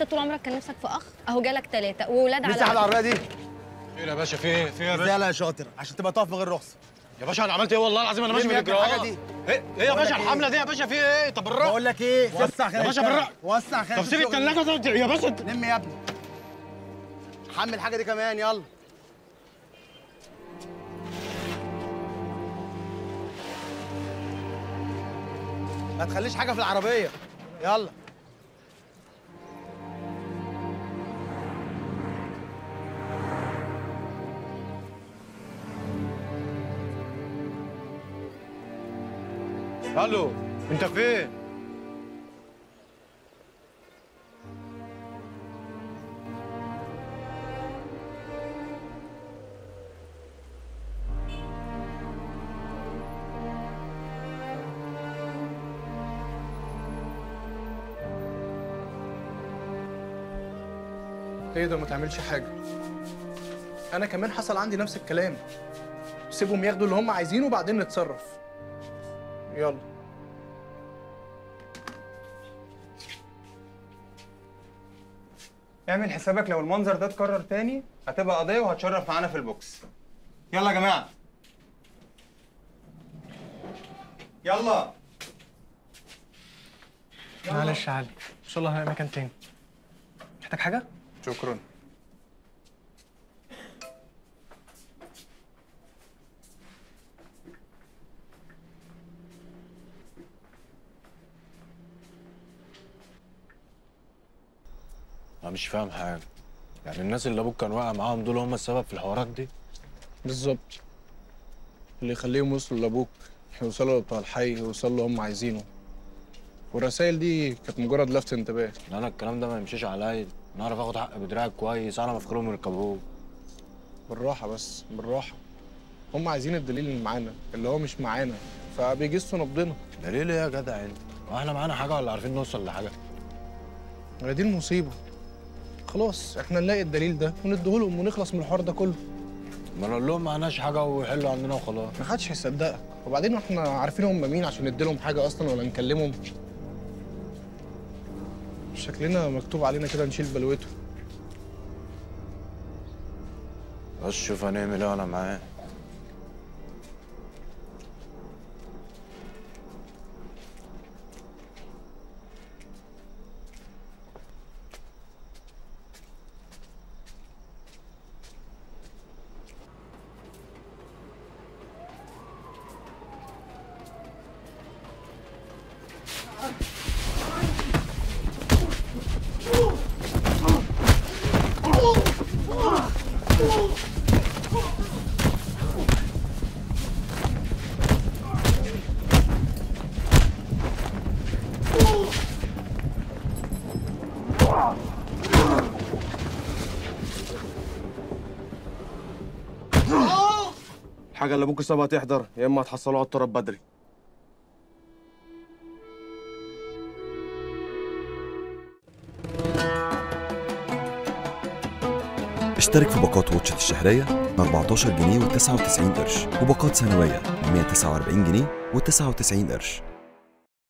انت طول عمرك كان نفسك في اخ اهو جالك ثلاثه وولاد لسه على على العربيه دي خير يا باشا في ايه في ايه يا ازاي باشا يا شاطر عشان تبقى تقف من غير رخصه يا باشا انا عملت ايه والله العظيم انا ماشي لم يا ابني الحاجة بالاجراءات دي. ايه ايه يا بقول باشا لك إيه؟ الحمله دي يا باشا في ايه طب بالراحه بقول لك ايه وسع خلال يا باشا الشغل. بالراحة. وسع خلال طب سيب الشغل. الثلاجه ده يا باشا لم يا ابني حمل الحاجه دي كمان يلا ما تخليش حاجه في العربيه يلا الو انت فين تقدر ما تعملش حاجه انا كمان حصل عندي نفس الكلام سيبهم ياخدوا اللي هم عايزينه وبعدين نتصرف يلا اعمل حسابك لو المنظر ده اتكرر تاني هتبقى قضيه وهتشرف معانا في البوكس يلا يا جماعه يلا معلش يا علي ان شاء الله هلاقي مكان تاني محتاج حاجه شكرا انا مش فاهم حاجه يعني الناس اللي ابوك كان واقع معاهم دول هم السبب في الحوارات دي بالظبط اللي يخليهم يوصلوا لابوك يوصلوا بتوع الحي يوصلوا اللي هم عايزينه والرسائل دي كانت مجرد لفت انتباه لا انا الكلام ده ما يمشيش عليا انا اعرف اخد حق بدراعي كويس انا مفكرهم يركبوه بالراحه بس بالراحه هم عايزين الدليل اللي معانا اللي هو مش معانا فبيجسوا نبضنا دليل ايه يا جدع انت هو احنا معانا حاجه ولا عارفين نوصل لحاجه هي دي المصيبه خلاص احنا نلاقي الدليل ده ونديهولهم ونخلص من الحوار ده كله ما نقول لهم معناش حاجه ويحلوا عندنا وخلاص ما حدش هيصدقك وبعدين احنا عارفين هم مين عشان نديلهم حاجه اصلا ولا نكلمهم شكلنا مكتوب علينا كده نشيل بلوته بس شوف هنعمل ايه وانا معاه الحاجه اللي ابوك سابها تحضر يا اما هتحصلوا على التراب بدري اشترك في باقات واتشت الشهرية ب 14 جنيه و99 قرش وباقات سنوية ب 149 جنيه و99 قرش